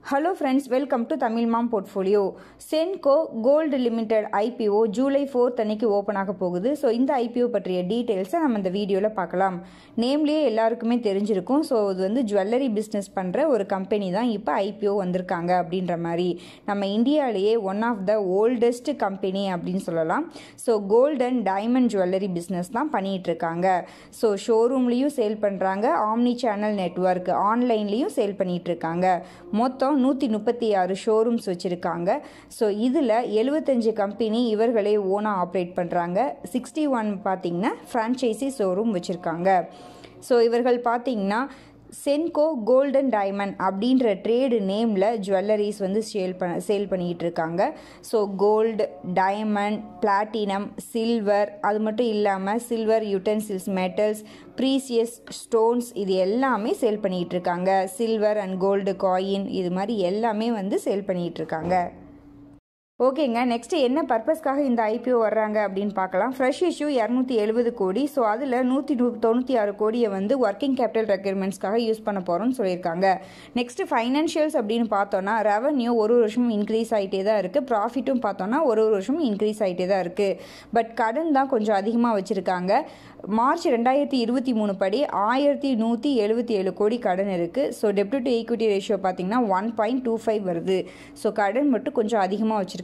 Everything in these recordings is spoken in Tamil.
hello friends welcome to Tamil mom portfolio Senco gold limited IPO July fourth அன்னைக்கு ஓப்பன் ஆக போகுது ஸோ இந்த ஐபிஓ பற்றிய டீட்டெயில்ஸை நம்ம இந்த வீடியோவில் பார்க்கலாம் நேம்லேயே எல்லாருக்குமே தெரிஞ்சிருக்கும் ஸோ இது வந்து ஜுவல்லரி பிஸ்னஸ் பண்ணுற ஒரு கம்பெனி தான் இப்போ ஐபிஓ வந்திருக்காங்க அப்படின்ற மாதிரி நம்ம இந்தியாவிலேயே one of the oldest company அப்படின்னு சொல்லலாம் so gold and diamond jewellery business தான் பண்ணிகிட்டு இருக்காங்க ஸோ ஷோரூம்லேயும் சேல் பண்ணுறாங்க ஆம்னி சேனல் நெட்ஒர்க் ஆன்லைன்லேயும் சேல் பண்ணிகிட்டு இருக்காங்க மொத்தம் நூற்றி முப்பத்தி ஆறு ஷோரூம்ஸ் வச்சுருக்காங்க ஸோ இதில் எழுபத்தஞ்சு கம்பெனி இவர்களே ஓனாக ஆப்ரேட் பண்ணுறாங்க சிக்ஸ்டி ஒன் பார்த்திங்கன்னா ஃப்ரான்ச்சைசி ஷோரூம் வச்சுருக்காங்க ஸோ இவர்கள் பார்த்திங்கன்னா சென்கோ கோல்டன் டைமண்ட் அப்படின்ற ட்ரேடு நேமில் ஜுவல்லரிஸ் வந்து சேல் பண்ண சேல் பண்ணிக்கிட்டு இருக்காங்க so gold diamond platinum silver அது மட்டும் இல்லாமல் silver utensils metals precious stones இது எல்லாமே சேல் பண்ணிக்கிட்டு இருக்காங்க சில்வர் அண்ட் கோல்டு காயின் இது மாதிரி எல்லாமே வந்து சேல் பண்ணிக்கிட்டு இருக்காங்க ஓகேங்க நெக்ஸ்ட் என்ன பர்பஸ்க்காக இந்த ஐபிஓ வர்றாங்க அப்படின்னு பார்க்கலாம் ஃப்ரெஷ் இஷ்யூ இரநூத்தி எழுபது கோடி ஸோ அதில் நூற்றி நூ தொண்ணூற்றி ஆறு கோடியை வந்து ஒர்க்கிங் கேபிட்டல் ரெக்யர்மெண்ட்ஸ்க்காக யூஸ் பண்ண போகிறோம்னு சொல்லியிருக்காங்க நெக்ஸ்ட் ஃபைனான்ஷியல்ஸ் அப்படின்னு பார்த்தோன்னா ரெவன்யூ ஒரு ஒரு வருஷமும் இன்க்ரீஸ் ஆகிட்டே தான் இருக்குது ப்ராஃபிட்டும் பார்த்தோன்னா ஒரு ஒரு வருஷமும் இன்க்ரீஸ் ஆகிட்டே தான் இருக்குது பட் கடன் தான் கொஞ்சம் அதிகமாக வச்சுருக்காங்க மார்ச் ரெண்டாயிரத்தி இருபத்தி மூணு படி ஆயிரத்தி நூற்றி எழுபத்தி ஏழு கோடி கடன் இருக்குது ஸோ டெப்ட் டு ஈக்விட்டி ரேஷியோ பார்த்தீங்கன்னா ஒன் பாயிண்ட் டூ ஃபைவ் வருது ஸோ கடன் மட்டும் கொஞ்சம் அதிகமாக வச்சுருக்காங்க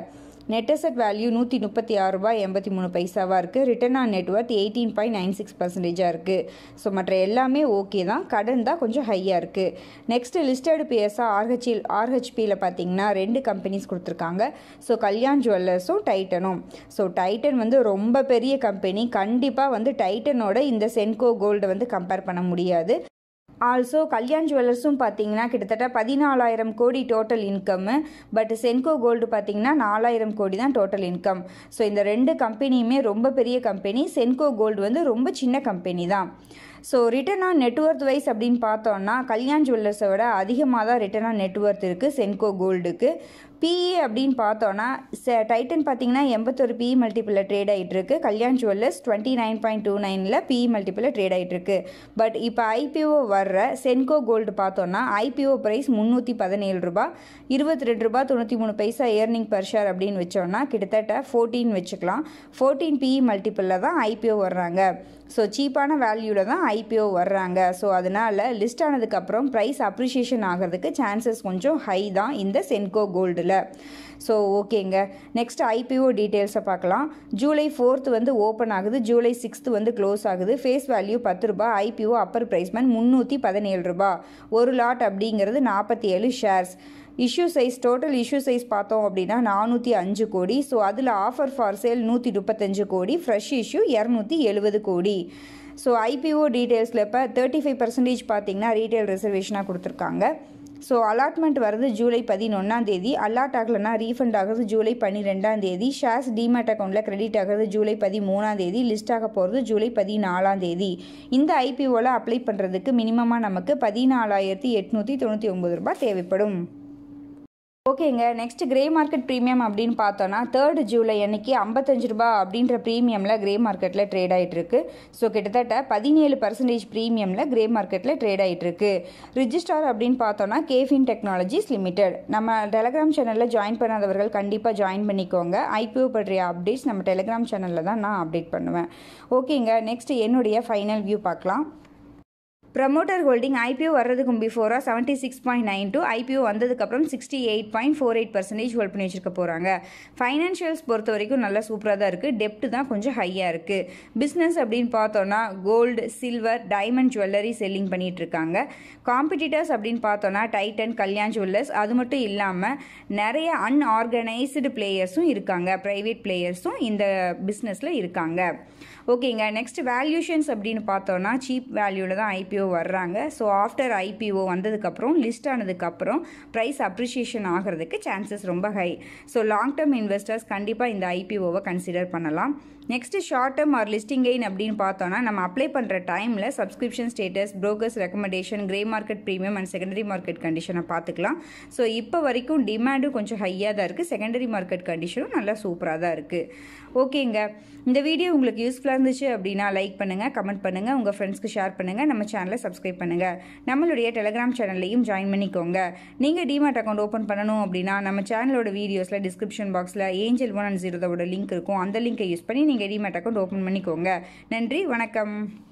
நெட் அசட் வேல்யூ நூற்றி முப்பத்தி ஆறு ரூபாய் எண்பத்தி மூணு பைசாவாக இருக்குது return on net worth eighteen point nine six பர்சன்டேஜாக இருக்குது ஸோ மற்ற எல்லாமே ஓகே தான் கடன் தான் கொஞ்சம் ஹையாக இருக்குது நெக்ஸ்ட்டு லிஸ்டட் பிஎஸ்ஆ ஆர்ஹெச்இல் ஆர்ஹெச்பியில் பார்த்தீங்கன்னா ரெண்டு கம்பெனிஸ் கொடுத்துருக்காங்க ஸோ கல்யாண் ஜுவல்லர்ஸும் டைட்டனும் ஸோ டைட்டன் வந்து ரொம்ப பெரிய கம்பெனி கண்டிப்பாக வந்து டைட்டனோட இந்த சென்கோ கோல்டை வந்து கம்பேர் பண்ண முடியாது ஆல்சோ கல்யாண் ஜுவல்லர்ஸும் பார்த்தீங்கன்னா கிட்டத்தட்ட பதினாலாயிரம் crore total income but Senco gold பார்த்தீங்கன்னா நாலாயிரம் கோடி தான் டோட்டல் இன்கம் ஸோ இந்த ரெண்டு கம்பெனியுமே ரொம்ப பெரிய கம்பெனி சென்கோ கோல்டு வந்து ரொம்ப சின்ன கம்பெனி தான் so return on net worth wise அப்படின்னு பார்த்தோன்னா கல்யாண் ஜுவல்லர்ஸை விட அதிகமாக தான் ரிட்டர்ன் ஆன் நெட்ஒர்த் இருக்குது சென்கோ கோல்டுக்கு பிஇ அப்படின்னு பார்த்தோன்னா டைட்டன் பார்த்தீங்கன்னா எண்பத்தொரு பிஇ மல்டிப்பிளில் ட்ரேட் ஆகிட்டு இருக்கு Kalyan jewellers twenty nine point two நைனில் பிஇ மல்டிப்பிளில் ட்ரேட் ஆகிட்டு இருக்கு பட் இப்போ ஐபிஓ வர்ற சென்கோ கோல்டு பார்த்தோன்னா ஐபிஓ ப்ரைஸ் முந்நூற்றி பதினேழு ரூபா இருபத்தி ரெண்டு ரூபா தொண்ணூற்றி மூணு பைசா ஏர்னிங் பர் ஷேர் அப்படின்னு வச்சோன்னா கிட்டத்தட்ட ஃபோர்டீன் வச்சுக்கலாம் ஃபோர்டீன் பிஇ மல்டிப்பிளில் தான் ஐபிஓ வர்றாங்க ஸோ சீப்பான வேல்யூவில் தான் ஐபிஓ வர்றாங்க ஸோ அதனால் லிஸ்ட் ஆனதுக்கப்புறம் ப்ரைஸ் அப்ரிஷியேஷன் ஆகிறதுக்கு சான்சஸ் கொஞ்சம் ஹை தான் இந்த சென்கோ கோல்டில் ஸோ ஓகேங்க நெக்ஸ்ட் ஐபிஓ டீட்டெயில்ஸை பார்க்கலாம் ஜூலை ஃபோர்த் வந்து ஓப்பன் ஆகுது ஜூலை சிக்ஸ்த்து வந்து க்ளோஸ் ஆகுது ஃபேஸ் வேல்யூ பத்து ரூபாய் ஐபிஓ அப்பர் ப்ரைஸ்மெண்ட் முந்நூற்றி பதினேழு ரூபா ஒரு லாட் அப்படிங்கிறது நாற்பத்தி ஏழு shares issue size total issue size பார்த்தோம் அப்படின்னா நானூற்றி அஞ்சு கோடி ஸோ அதில் ஆஃபர் ஃபார் சேல் நூற்றி முப்பத்தஞ்சு கோடி ஃப்ரெஷ் இஷ்யூ இரநூத்தி எழுபது கோடி ஸோ ஐபிஓ டீட்டெயில்ஸில் இப்போ தேர்ட்டி ஃபைவ் பர்சன்டேஜ் பார்த்தீங்கன்னா ரீட்டைல் ரிசர்வேஷனாக கொடுத்துருக்காங்க ஸோ அலாட்மெண்ட் வருது ஜூலை பதினொன்றாம் தேதி அலாட் ஆகலைன்னா ரீஃபண்ட் ஆகுறது ஜூலை பன்னிரெண்டாம் தேதி ஷேர்ஸ் டிமேட் அக்கௌண்ட்டில் கிரெடிட் ஆகிறது ஜூலை பதிமூணாம் தேதி லிஸ்ட் ஆக போகிறது ஜூலை பதினாலாம் தேதி இந்த ஐபிஓவில் அப்ளை பண்ணுறதுக்கு மினிமமாக நமக்கு பதினாலாயிரத்தி எட்நூற்றி தொண்ணூற்றி ஒம்பது ரூபாய் தேவைப்படும் ஓகேங்க நெக்ஸ்ட் கிரே மார்க்கெட் ப்ரீமியம் அப்படின்னு பார்த்தோன்னா தேர்ட் ஜூலை அன்னைக்கு ஐம்பத்தஞ்சு ரூபா அப்படின்ற ப்ரீமியமில் கிரே மார்க்கெட்டில் ட்ரேட் ஆகிட்டு இருக்கு ஸோ கிட்டத்தட்ட பதினேழு பர்சன்டேஜ் ப்ரீமியமில் கிரே மார்க்கெட்டில் ட்ரேட் ஆகிட்டு இருக்கு ரிஜிஸ்டார் அப்படின்னு பார்த்தோன்னா கேஃபின் டெக்னாலஜிஸ் லிமிடெட் நம்ம டெலகிராம் சேனலில் ஜாயின் பண்ணாதவர்கள் கண்டிப்பாக ஜாயின் பண்ணிக்கோங்க ஐபிஓ பற்றிய அப்டேட்ஸ் நம்ம டெலகிராம் சேனலில் தான் நான் அப்டேட் பண்ணுவேன் ஓகேங்க நெக்ஸ்ட் என்னுடைய ஃபைனல் வியூ பார்க்கலாம் ப்ரமோட்டர் ஹோல்டிங் ஐபிஓ வர்றதுக்கும் பிஃபோராக seventy six point nine two IPO வந்ததுக்கப்புறம் sixty eight point four eight percentage hold பண்ணி வச்சிருக்க போகிறாங்க ஃபைனான்ஷியல்ஸ் பொறுத்த வரைக்கும் நல்லா சூப்பராக தான் இருக்குது டெப்ட் தான் கொஞ்சம் ஹையாக இருக்குது பிஸ்னஸ் அப்படின்னு பார்த்தோன்னா gold silver diamond jewellery selling பண்ணிகிட்டு இருக்காங்க காம்படிட்டர்ஸ் அப்படின்னு பார்த்தோன்னா டைட்டன் கல்யாண் ஜுவல்லர்ஸ் அது மட்டும் இல்லாமல் நிறைய அன்ஆர்கனைஸ்டு பிளேயர்ஸும் இருக்காங்க ப்ரைவேட் பிளேயர்ஸும் இந்த பிஸ்னஸில் இருக்காங்க ஓகேங்க நெக்ஸ்ட் வேல்யூஷன்ஸ் அப்படின்னு பார்த்தோன்னா சீப் வேல்யூவில் தான் ஐபிஓ வர்றாங்க ஸோ ஆஃப்டர் ஐபிஓ வந்ததுக்கப்புறம் லிஸ்ட் ஆனதுக்கப்புறம் ப்ரைஸ் அப்ரிஷியேஷன் ஆகிறதுக்கு சான்சஸ் ரொம்ப high so long term investors கண்டிப்பாக இந்த ஐபிஓவை கன்சிடர் பண்ணலாம் next short term or listing gain அப்படின்னு பார்த்தோன்னா நம்ம அப்ளை பண்ணுற டைமில் subscription status brokers recommendation grey market premium and secondary market கண்டிஷனை பார்த்துக்கலாம் ஸோ இப்போ வரைக்கும் டிமாண்டும் கொஞ்சம் ஹையாக தான் இருக்குது செகண்டரி மார்க்கெட் கண்டிஷனும் நல்லா சூப்பராக தான் இருக்குது ஓகேங்க இந்த வீடியோ உங்களுக்கு யூஸ்ஃபுல்லாக இருந்துச்சு அப்படின்னா லைக் பண்ணுங்கள் கமெண்ட் பண்ணுங்கள் உங்கள் ஃப்ரெண்ட்ஸ்க்கு ஷேர் பண்ணுங்கள் நம்ம சேனல் சேனலை சப்ஸ்கிரைப் பண்ணுங்கள் நம்மளுடைய டெலகிராம் சேனல்லையும் ஜாயின் பண்ணிக்கோங்க நீங்கள் டிமேட் அக்கௌண்ட் ஓப்பன் பண்ணணும் அப்படின்னா நம்ம சேனலோட வீடியோஸில் டிஸ்கிரிப்ஷன் பாக்ஸில் ஏஞ்சல் ஒன் அண்ட் ஜீரோதோட லிங்க் இருக்கும் அந்த லிங்கை யூஸ் பண்ணி நீங்கள் டிமேட் அக்கௌண்ட் ஓப்பன் பண்ணிக்கோங்க நன்றி வணக்கம்